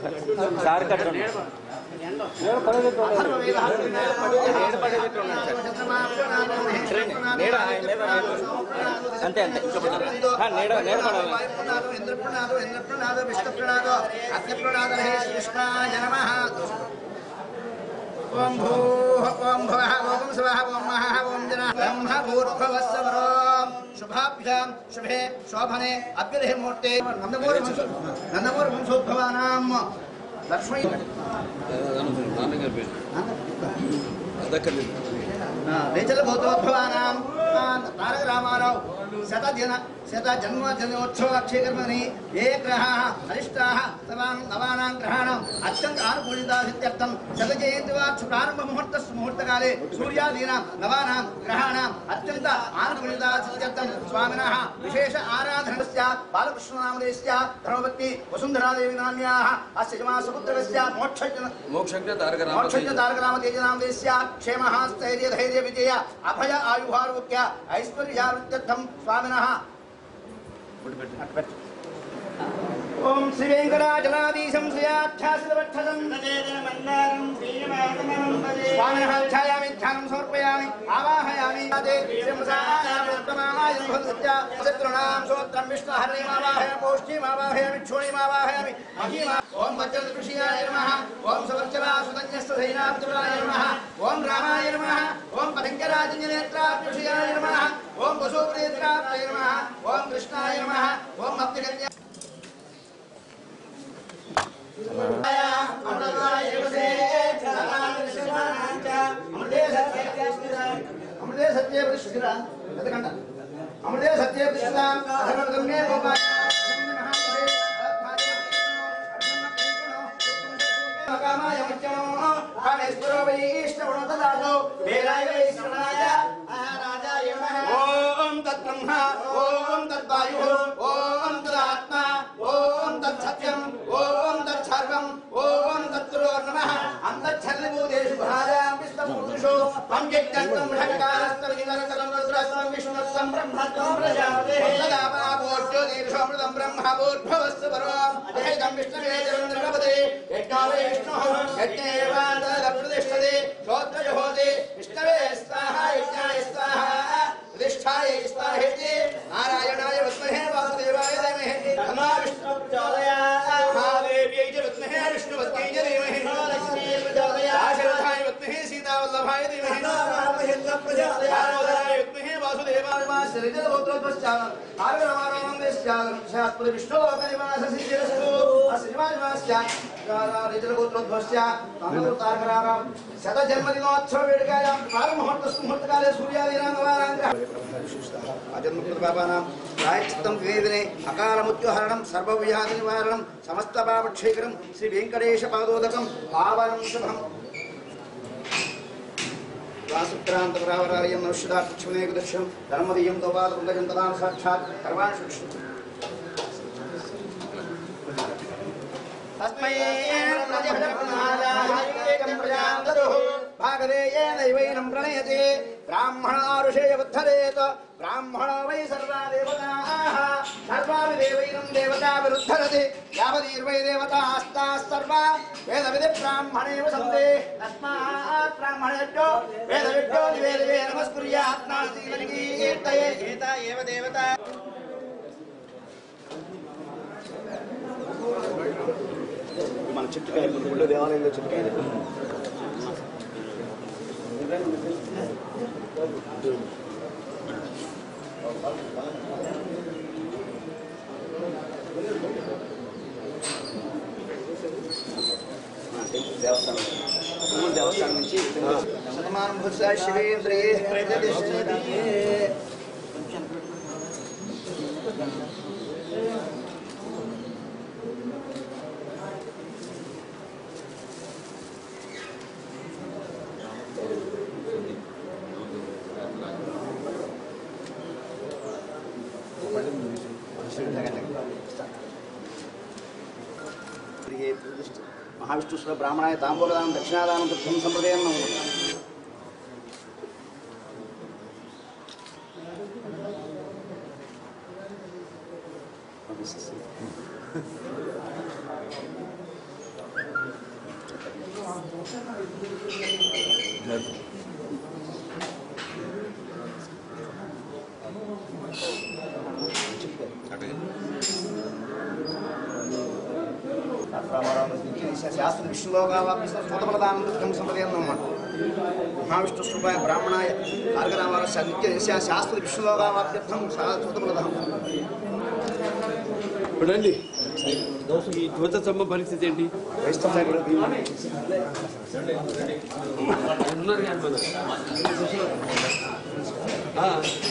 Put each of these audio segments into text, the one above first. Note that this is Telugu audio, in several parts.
సార్ కట్టండి నీడ ఆయన మీద అంతే అంతే ఆ, నీడ నీడ పడాలి ఇంద్రప్రణాదో ఇంద్రప్రణాదో విష్ణుప్రణాదో అగ్నిప్రణాదో మహేష్ కృష్ణాయ నమః ఓం భూః ఓం భవః ఓం శివః ఓం మహః ఓం జనః బ్రహ్మ భూర్భువస్సవరో శుభాభ్యాం శుభే శోభనే అభ్యుదయ ముహూర్తే నందమూరి వంశ నందమూరి వంశోద్భవానాం లక్ష్మీ రేచల భూతోద్భవానాం తారక రామారావు శతదిన శత జన్మ జన్మోత్సవ అక్షయకర్మని ఏ గ్రహ అరిష్టాः తవాం నవానాం గ్రహాణం అత్యంత ఆనుకూలితాసిత్యర్థం శత జయంతి వార్షు ప్రారంభ ముహూర్త ముహూర్తకాలే సూర్యాదీనాం నవానాం గ్రహాణం అత్యంత ఆనుకూలితాసిత్యర్థం స్వామినः విశేష ఆరాధనస్య బాలకృష్ణనామదేశ్య ధర్మపత్ని వసుంధరాదేవి నామ్యాः అస్య జమాసుపుత్రస్య మోక్షజ్ఞ మోక్షజ్ఞ తారక మోక్షజ్ఞ తారక రామతేజనామదేశ్య క్షేమః స్థైర్య ధైర్య విజయ అభయ ఆయుహారోగ్య ఐశ్వర్యావృత్యర్థం స్వామినः ఓం శ్రీ వెంకటాచలాదీశం శ్రీయాఖ్యాసితవక్షసం స్వామినः ఛాయామి ధ్యానం సమర్పయామి ఆవాహయామి శత్రుణాం సోత్రం విష్ణుహరిమావాహయామి పౌష్టిమావాహయామి క్షోణిమావాహయామి మహీమా ఓం వజ్రదృషియాయ నమః ఓం సవర్చలాసుధన్యస్తైనాబ్దులాయ నమః ఓం రామాయ నమః ఓం పతంకరాజన్యనేత్రాభ్యుషయాయ నమః ఓం వసోప్రేత్రాభ్యయ నమః ఓం కృష్ణాయ నమః ఓం భక్తికన్యా అమృతే సత్యే ప్రతిష్ఠిత ఎందుకంట అమృతే సత్యే ప్రతిష్ఠిత అధర్మగమ్యే గోపాయ కామాయ ముఖ్యమో కామేశ్వరో వైష్ణవో తదాతో వేలాయ వైష్ణవాయ రాజాయ ఓం తత్బ్రహ్మ ఓం తద్వాయు ఓం తదాత్మ ఓం తత్సత్యం ఓం తత్సర్వం ఓం తత్తురో నమః అంతఃఛల్లభూతేషు భారాం విష్ణుపురుషో పంచక్తం షట్కారస్తవినరకరం రుద్రస్తం విష్ణుస్తం బ్రహ్మత్వం ప్రజాపతే తదాపాపోజ్యో దీర్ఘోమృతం బ్రహ్మభూర్భవస్సు పరో అధేదం విష్ణువే చంద్రపదే యజ్ఞో విష్ణుః యజ్ఞేవాదప్రతిష్ఠతే శ్రోత్రజహోతి విష్ణవే స్వాహ యజ్ఞాయ స్వాహ ప్రతిష్ఠాయ స్వాహేతి నారాయణాయ విద్మహే వాసుదేవాయ ధీమహి తన్నో విష్ణు ప్రచోదయాత్ మహాదేవ్యై చ విద్మహే విష్ణువత్యై చ ధీమహి దాశరథాయ విద్మహే సీతావల్లభాయ ధీమహి దామోదరాయ విద్మహే వాసుదేవాయ వాసుదేవోత్రోద్భశ్చాలం ఆవిరమారామం దేశ్చాలం శాస్త్ర విష్ణోలోకనివాస సిద్ధిరస్తు అశ్రీమానివాస్య రిజలగోత్రోద్భశ్య తారకరారాం శత జన్మదినోత్సవ వేడుకాయాం ప్రారంభముహూర్తస్తు ముహూర్తకాలే సూర్యాదీనాం అజన్మకృతపాపానాం ప్రాయశ్చిత్తం వివేదనే అకాలమృత్యుహరణం సర్వవ్యాధి నివారణం సమస్త పాపక్షేకరం శ్రీ వెంకటేశ పాదోదకం పావనం శుభం వాసుక్రాంతరావరాలయం నౌషధాక్షమేక దర్శనం ధర్మదీయం దోపాదృంగజం తదా సాక్షాత్ సర్వాణి శిక్ష తస్మై భాగదేయేనైవైనం ప్రణయతే బ్రాహ్మణారుషేయ బుద్ధరేత బ్రాహ్మణో వై సర్వా దేవతాః సర్వాపి దేవైనం దేవతా విరుద్ధరతి యావదీర్వై దేవతాస్తాः సర్వా వేదవిధి బ్రాహ్మణేవ సంతే తస్మాత్ బ్రాహ్మణేభ్యో వేదవిభ్యో నివేదయే నమస్కుర్యాత్ నాస్తికీర్తయే ఏత ఏవ దేవత మన చెట్టుకాయ గుళ్ళు దేవాలయంలో చెట్టుకాయ దేవస్థానం తిరుమల దేవస్థానం నుంచి శతమానం భుజ శివేంద్రియే ప్రతిష్ఠితే మహావిష్ణుస్వ బ్రాహ్మణాయ తాంబూలదానం దక్షిణాదానం దుఃఖం సంప్రదాయం నమో శాస్త్ర విష్ణులోకావాపి సూతఫలదానం సంపదయం మహావిష్ణు స్వరూపాయ బ్రాహ్మణాయ భార్గరామాల నిత్య శాస్త్ర విష్ణులోకావాప్యర్థం సూతఫలదానం ఇప్పుడండి ఈ ధ్వజస్తంభ పరిస్థితి ఏంటి ఉన్నారు కానీ మన. ఆ.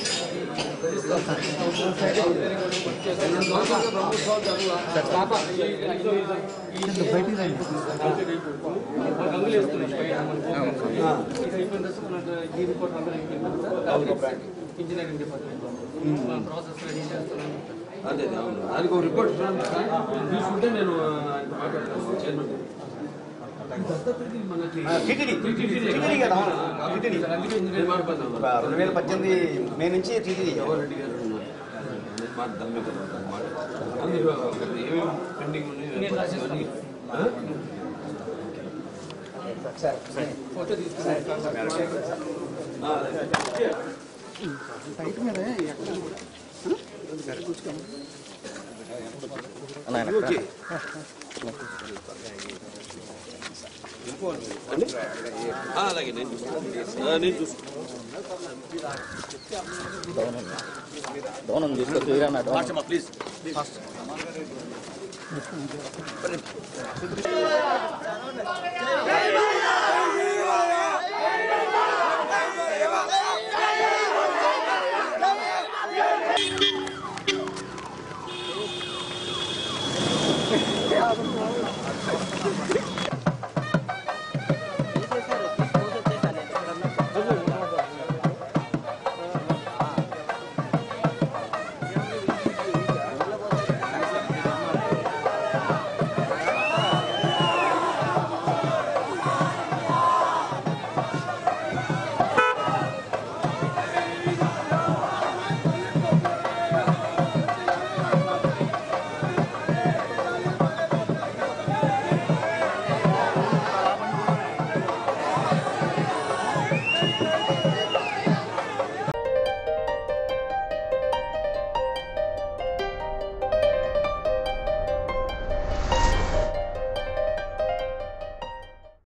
గంగులు వేస్తున్నాయి పైన. ఇది అయిపోయిన తర్వాత మన ఈ రిపోర్ట్ అందరూ అయిపోయిన తర్వాత ఇంజనీరింగ్ డిపార్ట్మెంట్ మన ప్రాసెస్ రెడీ చేస్తున్నాం అదే అదే అవును దానికి ఒక రిపోర్ట్ తీసుకుంటే నేను ఆయనతో మాట్లాడతాను చైర్మన్ మనకి టీటీడీ. టీటీడీ. టీటీడీ కదా? ఆ, టీటీడీ. అందుకే ఇంజనీర్ మాట్లాడతాను రెండు వేల పద్దెనిమిది మే నుంచి టీటీడీ జవహర్ రెడ్డి గారు ఉన్నారు. నేను మాట్లాడతాను మీతో మాట్లాడతాను. అందులో ఏమేమి పెండింగ్ ఉన్నాయి అవన్నీ, ఆ? ఫోటో తీసుకుని ఆ, అదే. ఓకే అండి? ఆ, అలాగే నేను చూస్తాను ఆ, నేను చూస్తాను డౌన్ ఉంది తీసుకొచ్చి వీరన్న డౌన్ ప్లీజ్ జై